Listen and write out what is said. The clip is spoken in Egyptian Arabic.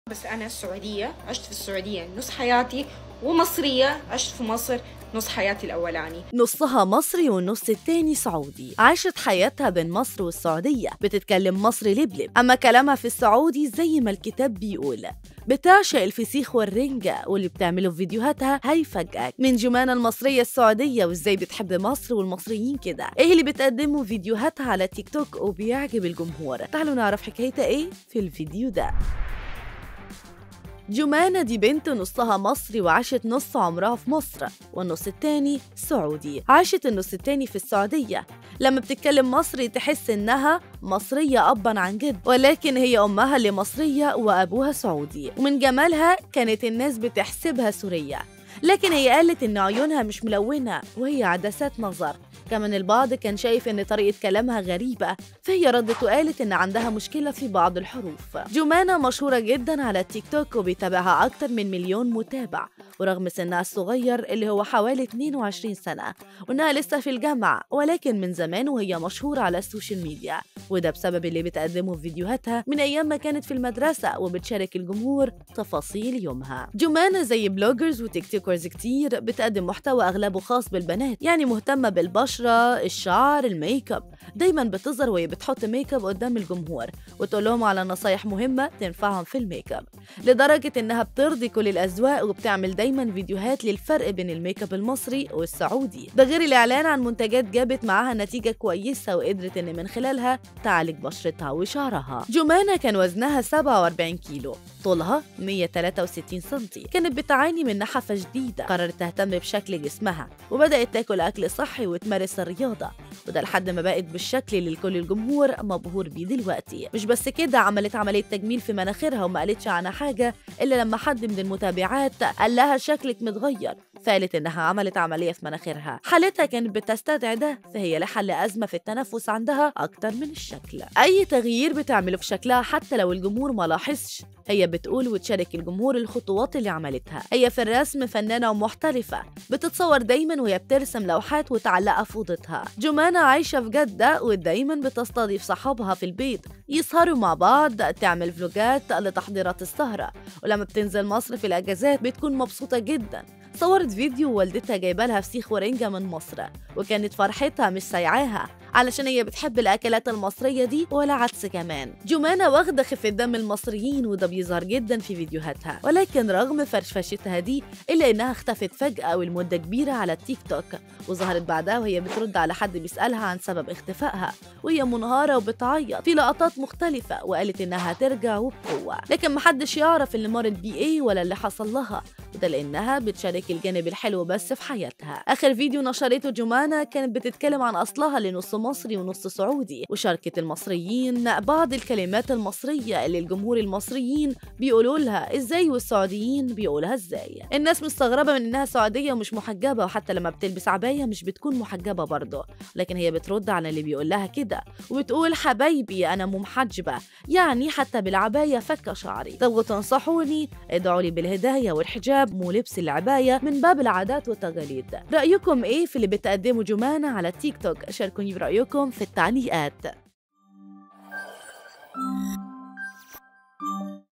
بس أنا سعودية عشت في السعودية نص حياتي ومصرية عشت في مصر نص حياتي الأولاني نصها مصري والنص التاني سعودي عاشت حياتها بين مصر والسعودية بتتكلم مصري لبلب أما كلامها في السعودي زي ما الكتاب بيقول بتعشق الفسيخ والرنجة واللي بتعمله في فيديوهاتها هيفاجئك من جمانة المصرية السعودية وازاي بتحب مصر والمصريين كده ايه اللي بتقدمه فيديوهاتها على تيك توك وبيعجب الجمهور تعالوا نعرف حكايتها ايه في الفيديو ده جمانة دي بنت نصها مصري وعاشت نص عمرها في مصر والنص التاني سعودي عاشت النص التاني في السعودية لما بتتكلم مصري تحس إنها مصرية أبا عن جد ولكن هي أمها اللي مصرية وأبوها سعودي ومن جمالها كانت الناس بتحسبها سورية لكن هي قالت إن عيونها مش ملونة وهي عدسات نظر كمان البعض كان شايف ان طريقة كلامها غريبة فهي ردت وقالت ان عندها مشكلة في بعض الحروف جمانة مشهورة جدا على التيك توك وبيتابعها اكتر من مليون متابع ورغم سنها الصغير اللي هو حوالي 22 سنة وانها لسه في الجامعة ولكن من زمان وهي مشهورة على السوشيال ميديا وده بسبب اللي بتقدمه في فيديوهاتها من ايام ما كانت في المدرسة وبتشارك الجمهور تفاصيل يومها جمانة زي بلوجرز وتيك توكرز كتير بتقدم محتوى اغلبه خاص بالبنات يعني مهتمة بالبشرة الشعر الميك اب دايما بتظهر وهي بتحط ميك اب قدام الجمهور وتقول لهم على نصايح مهمة تنفعهم في الميك اب لدرجة انها بترضي كل الاذواق وبتعمل دايما فيديوهات للفرق بين الميك اب المصري والسعودي ده غير الاعلان عن منتجات جابت معاها نتيجة كويسة وقدرت ان من خلالها تعالج بشرتها وشعرها جمانة كان وزنها 47 كيلو طولها 163 سنتي كانت بتعاني من نحافة شديدة قررت تهتم بشكل جسمها وبدأت تاكل أكل صحي وتمارس الرياضة وده لحد ما بقت بالشكل اللي الكل الجمهور مبهور بيه دلوقتي مش بس كده عملت عملية تجميل في مناخيرها وما قالتش عنها حاجة إلا لما حد من المتابعات قال لها شكلك متغير فقالت إنها عملت عملية في مناخيرها حالتها كانت بتستدعي ده فهي لحل أزمة في التنفس عندها أكتر من الشكل أي تغيير بتعمله في شكلها حتى لو الجمهور ما لاحظش هي بتقول وتشارك الجمهور الخطوات اللي عملتها هي في الرسم فنانة ومحترفة بتتصور دايما وهي بترسم لوحات وتعلقها في أوضتها جمانة عايشة في جدة ودايما بتستضيف صحابها في البيت يسهروا مع بعض تعمل فلوجات لتحضيرات السهرة ولما بتنزل مصر في الأجازات بتكون مبسوطة جدا صورت فيديو والدتها جايبه لها فسيخ ورنجة من مصر وكانت فرحتها مش سايعاها علشان هي بتحب الأكلات المصرية دي ولا عدس كمان جمانة واخدة خفة دم المصريين وده بيظهر جدا في فيديوهاتها ولكن رغم فرفشتها دي إلا إنها اختفت فجأة ولمدة كبيرة على التيك توك وظهرت بعدها وهي بترد على حد بيسألها عن سبب اختفائها وهي منهارة وبتعيط في لقطات مختلفة وقالت إنها هترجع وبقوة لكن محدش يعرف اللي مرت بيه إيه ولا اللي حصل لها وده لأنها بتشارك الجانب الحلو بس في حياتها آخر فيديو نشرته جمانة كانت بتتكلم عن أصلها لنص مصري ونص سعودي وشاركت المصريين بعض الكلمات المصرية اللي الجمهور المصريين بيقولوا لها إزاي والسعوديين بيقولها إزاي الناس مستغربة من إنها سعودية ومش محجبة وحتى لما بتلبس عباية مش بتكون محجبة برضه لكن هي بترد على اللي بيقول لها كده وبتقول حبايبي أنا مو محجبة يعني حتى بالعباية فك شعري تبغوا تنصحوني ادعوا لي بالهداية والحجاب مو لبس العباية من باب العادات والتقاليد رأيكم إيه في اللي بتقدمه جمانة على التيك توك شاركوني برأيكم في التعليقات